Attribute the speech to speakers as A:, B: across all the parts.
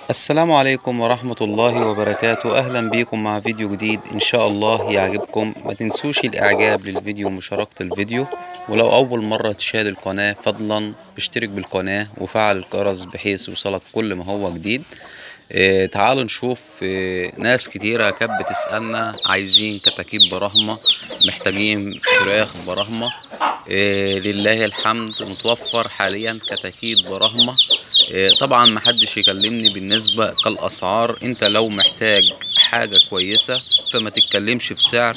A: السلام عليكم ورحمة الله وبركاته أهلا بيكم مع فيديو جديد إن شاء الله يعجبكم ما تنسوش الإعجاب للفيديو ومشاركة الفيديو ولو أول مرة تشاهد القناة فضلا اشترك بالقناة وفعل الجرس بحيث يوصلك كل ما هو جديد اه تعالوا نشوف اه ناس كتيرة كانت بتسألنا عايزين كتاكيت براهمة محتاجين فراخ براهمة اه لله الحمد متوفر حاليا كتاكيت براهمة طبعا محدش يكلمني بالنسبة كالأسعار انت لو محتاج حاجة كويسة فما تتكلمش في سعر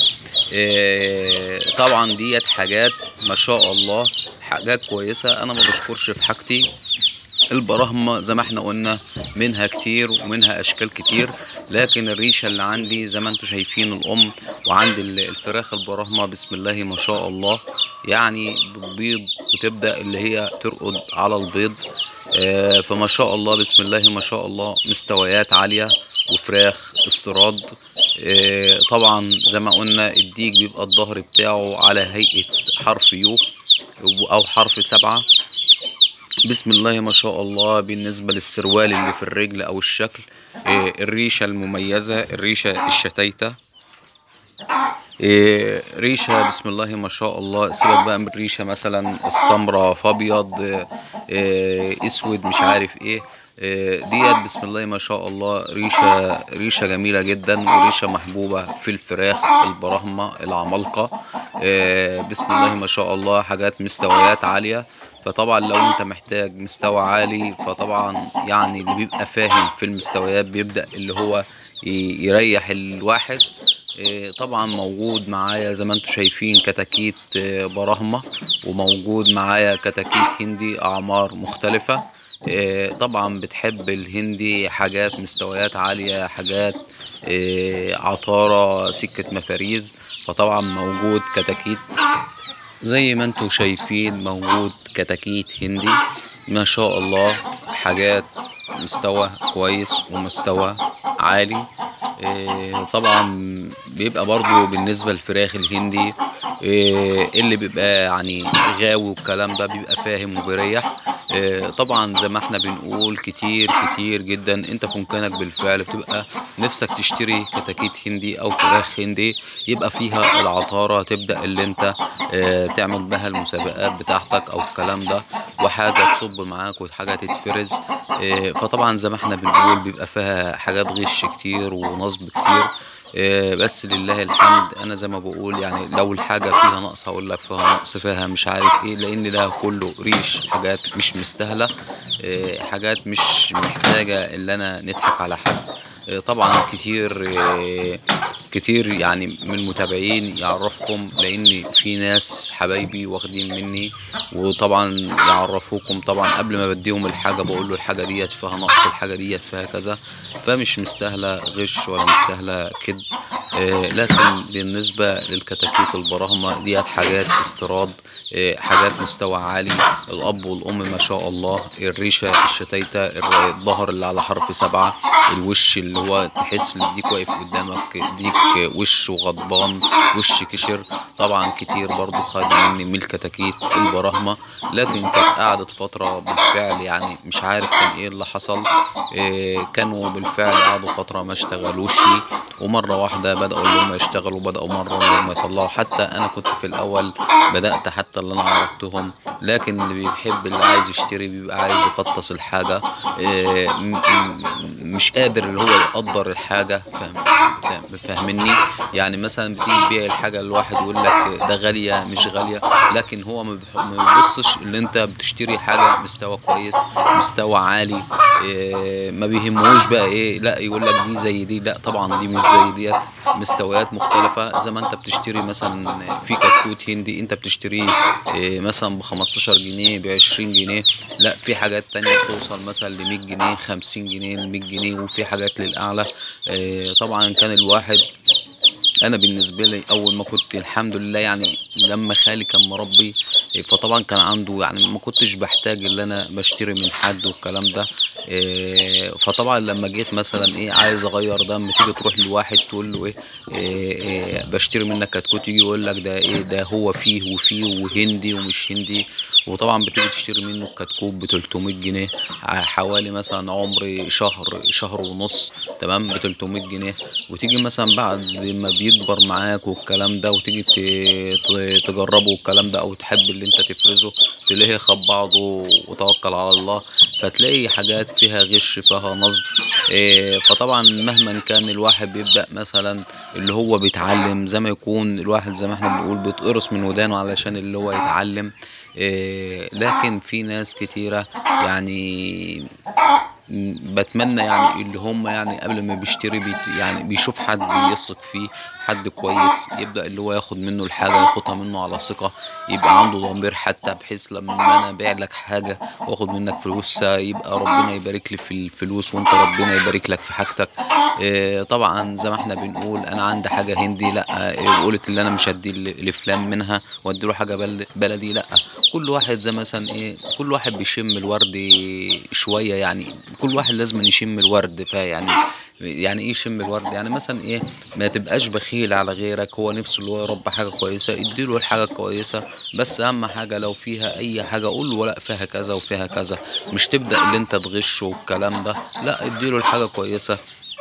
A: طبعا ديت حاجات ما شاء الله حاجات كويسة انا ما بشكرش في حاجتي البراهمة زي ما احنا قلنا منها كتير ومنها اشكال كتير لكن الريشة اللي عندي زي ما انتم شايفين الام وعندي الفراخ البراهمة بسم الله ما شاء الله يعني بتبيض وتبدأ اللي هي ترقد على البيض آه فما شاء الله بسم الله ما شاء الله مستويات عالية وفراخ استيراد آه طبعا زي ما قلنا الديك بيبقى الظهر بتاعه على هيئة حرف يو او حرف سبعة بسم الله ما شاء الله بالنسبة للسروال اللي في الرجل او الشكل آه الريشة المميزة الريشة الشتيتة إيه ريشة بسم الله ما شاء الله سيبك بقى من الريشة مثلا السمرة فابيض إيه اسود مش عارف ايه, إيه ديت بسم الله ما شاء الله ريشة ريشة جميلة جدا وريشة محبوبة في الفراخ البراهمة العمالقة إيه بسم الله ما شاء الله حاجات مستويات عالية فطبعا لو انت محتاج مستوى عالي فطبعا يعني اللي بيبقى فاهم في المستويات بيبدأ اللي هو يريح الواحد طبعا موجود معايا زي ما انتم شايفين كتاكيت براهمة وموجود معايا كتاكيت هندي اعمار مختلفة طبعا بتحب الهندي حاجات مستويات عالية حاجات عطارة سكة مفاريز فطبعا موجود كتاكيت زي ما انتم شايفين موجود كتاكيت هندي ما شاء الله حاجات مستوى كويس ومستوى عالي طبعا بيبقى برضو بالنسبة للفراخ الهندي اللي بيبقى يعني غاوي والكلام ده بيبقى فاهم وبيريح طبعا زي ما احنا بنقول كتير كتير جدا انت في مكانك بالفعل بتبقى نفسك تشتري كتاكيت هندي او فراخ هندي يبقى فيها العطارة تبدأ اللي انت تعمل بها المسابقات بتاعتك او الكلام ده وحاجة تصب معاك وحاجة تتفرز فطبعا زي ما احنا بنقول بيبقى فيها حاجات غش كتير ونصب كتير بس لله الحمد انا زي ما بقول يعني لو الحاجه فيها نقص هقول لك فيها نقص فيها مش عارف ايه لان ده كله ريش حاجات مش مستاهله حاجات مش محتاجه اللي انا نضحك على حد طبعا كتير كتير يعني من المتابعين يعرفكم لان في ناس حبايبي واخدين مني وطبعا يعرفوكم طبعا قبل ما بديهم الحاجه بقول له الحاجه ديت فيها نقص الحاجه ديت فيها كذا فمش مستاهله غش ولا مستاهله كذب آه لكن بالنسبة للكتاكيت البراهمة ديت حاجات استيراد آه حاجات مستوى عالي الأب والأم ما شاء الله الريشة الشتيتة الظهر اللي على حرف سبعة الوش اللي هو تحس ان الديك واقف قدامك ديك وش وغضبان وش كشر طبعا كتير برضو خد مني من الكتاكيت البراهمة لكن كانت قعدت فترة بالفعل يعني مش عارف كان ايه اللي حصل آه كانوا بالفعل قعدوا فترة ما اشتغلوش ومرة واحدة بدأوا اللي هم يشتغلوا بدأوا مرة اللي هم يطلعوا حتى أنا كنت في الأول بدأت حتى اللي أنا عرفتهم لكن اللي بيحب اللي عايز يشتري بيبقى عايز يفطس الحاجة مش قادر اللي هو يقدر الحاجة فاهم فاهمني يعني مثلا بتيجي تبيع الحاجة لواحد يقول لك ده غالية مش غالية لكن هو ما بيبصش اللي انت بتشتري حاجة مستوى كويس مستوى عالي ما بيهموش بقى ايه لا يقول لك دي زي دي لا طبعا دي مش زي ديت مستويات مختلفة زي ما انت بتشتري مثلا في كتكوت هندي انت بتشتريه مثلا ب 15 جنيه ب 20 جنيه لا في حاجات تانية بتوصل مثلا ل 100 جنيه 50 جنيه ل 100 جنيه وفي حاجات للأعلى طبعا كان الواحد انا بالنسبه لي اول ما كنت الحمد لله يعني لما خالي كان مربي فطبعا كان عنده يعني ما كنتش بحتاج اللي انا بشتري من حد والكلام ده فطبعا لما جيت مثلا ايه عايز اغير دم تيجي تروح لواحد تقول له ايه, إيه, إيه بشتري منك كتكوت يجي يقول لك ده ايه ده هو فيه وفيه وهندي ومش هندي وطبعا بتيجي تشتري منه الكتكوت ب 300 جنيه ع- حوالي مثلا عمر شهر شهر ونص تمام ب 300 جنيه وتيجي مثلا بعد ما بيكبر معاك والكلام ده وتيجي ت- ت- تجربه والكلام ده او تحب اللي انت تفرزه تلاقيه خد بعضه وتوكل على الله فتلاقي حاجات فيها غش فيها نصب إيه، فطبعا مهما كان الواحد بيبدأ مثلا اللي هو بيتعلم زي ما يكون الواحد زي ما احنا بنقول بيتقرص من ودانه علشان اللي هو يتعلم إيه، لكن في ناس كتيرة يعني م- بتمنى يعني اللي هم يعني قبل ما بيشتري بيت يعني بيشوف حد يثق فيه حد كويس يبدأ اللي هو ياخد منه الحاجة ياخدها منه على ثقة يبقى عنده ضمير حتى بحيث لما انا ابيع لك حاجة واخد منك فلوسها يبقى ربنا يبارك لي في الفلوس وانت ربنا يبارك لك في حاجتك إيه، طبعا زي ما احنا بنقول انا عندي حاجة هندي لا إيه، قلت اللي انا مش هدي ل- لفلان منها وادي له حاجة بل- بلدي لا كل واحد زي مثلا ايه كل واحد بيشم الورد شوية يعني كل واحد لازم يشم الورد فيعني يعني ايه يشم الورد يعني مثلا ايه ما تبقاش بخيل على غيرك هو نفسه اللي هو يربى حاجه كويسه اديله الحاجه كويسه بس اهم حاجه لو فيها اي حاجه قول له لا فيها كذا وفيها كذا مش تبدا اللي انت تغشه والكلام ده لا اديله الحاجه كويسه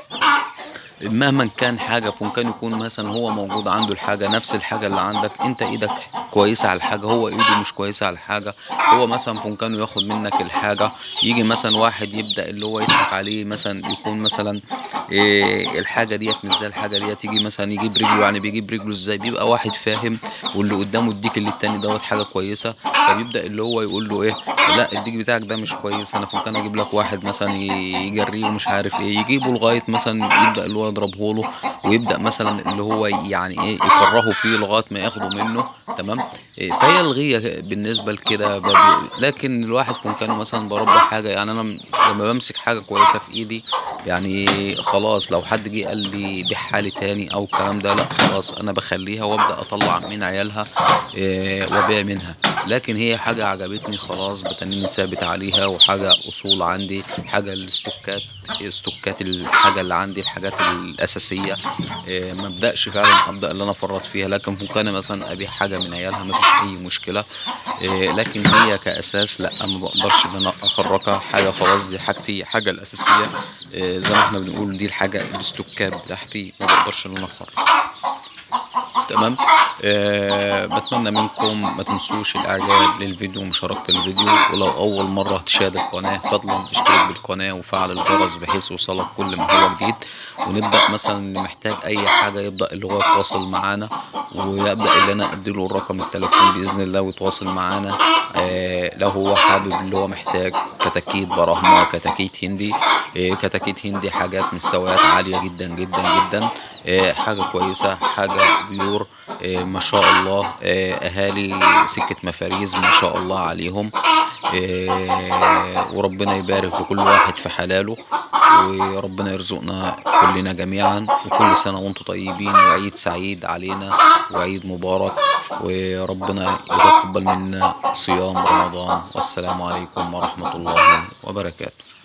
A: مهما كان حاجة فممكن يكون مثلا هو موجود عنده الحاجة نفس الحاجة اللي عندك انت ايدك كويسة على الحاجة هو ايده مش كويسة على الحاجة هو مثلا ممكن ياخد منك الحاجة يجي مثلا واحد يبدأ اللي هو يضحك عليه مثلا يكون مثلا إيه الحاجة ديت مش زي الحاجة ديت يجي مثلا يجيب رجله يعني بيجيب رجله ازاي بيبقى واحد فاهم واللي قدامه الديك اللي التاني دوت حاجة كويسة فبيبدأ اللي هو يقول له ايه لا الديك بتاعك ده مش كويس انا ممكن اجيب لك واحد مثلا ي- يجريه ومش عارف ايه يجيبه لغاية مثلا يبدأ اللي هو يضربه له ويبدأ مثلا اللي هو يعني ايه يكرهه فيه لغاية ما ياخده منه تمام إيه، فهي الغية بالنسبة لكده بب- لكن الواحد في مكانه مثلا بربى حاجة يعني انا م- لما بمسك حاجة كويسة في ايدي يعني خلاص لو حد جه قال لي بيعها لي تاني او الكلام ده لا خلاص انا بخليها وابدا اطلع من عيالها إيه، وابيع منها لكن هي حاجة عجبتني خلاص بتنيني ثابت عليها وحاجة اصول عندي حاجة الاستوكات استوكات الحاجة اللي عندي الحاجات الاساسية إيه، ما ابداش فعلا ابدا اللي انا افرط فيها لكن ممكن مثلا ابيع حاجة من عيالها ما فيش اي مشكلة إيه، لكن هي كاساس لا ما بقدرش ان انا اخرجها حاجة خلاص دي حاجتي حاجة الاساسية إيه، زي ما احنا بنقول دي الحاجة الاستوكات بتاعتي ما بقدرش ان انا اخرج تمام آه بتمنى منكم ما تنسوش الاعجاب للفيديو ومشاركة الفيديو ولو اول مرة تشاهد القناة فضلا اشترك بالقناة وفعل الجرس بحيث يوصلك كل ما هو جديد ونبدأ مثلا اللي محتاج اي حاجة يبدأ اللي هو يتواصل معانا ويبدأ اللي انا اديله الرقم التليفون باذن الله ويتواصل معانا آه لو هو حابب اللي هو محتاج كتاكيت براهما كتاكيت هندي آه كتاكيت هندي حاجات مستويات عالية جدا جدا جدا آه حاجة كويسة حاجة بيور آه ما شاء الله آه أهالي سكة مفاريز ما شاء الله عليهم آه وربنا يبارك لكل واحد في حلاله وربنا يرزقنا كلنا جميعا وكل سنة وانتم طيبين وعيد سعيد علينا وعيد مبارك وربنا يتقبل منا صيام رمضان والسلام عليكم ورحمة الله وبركاته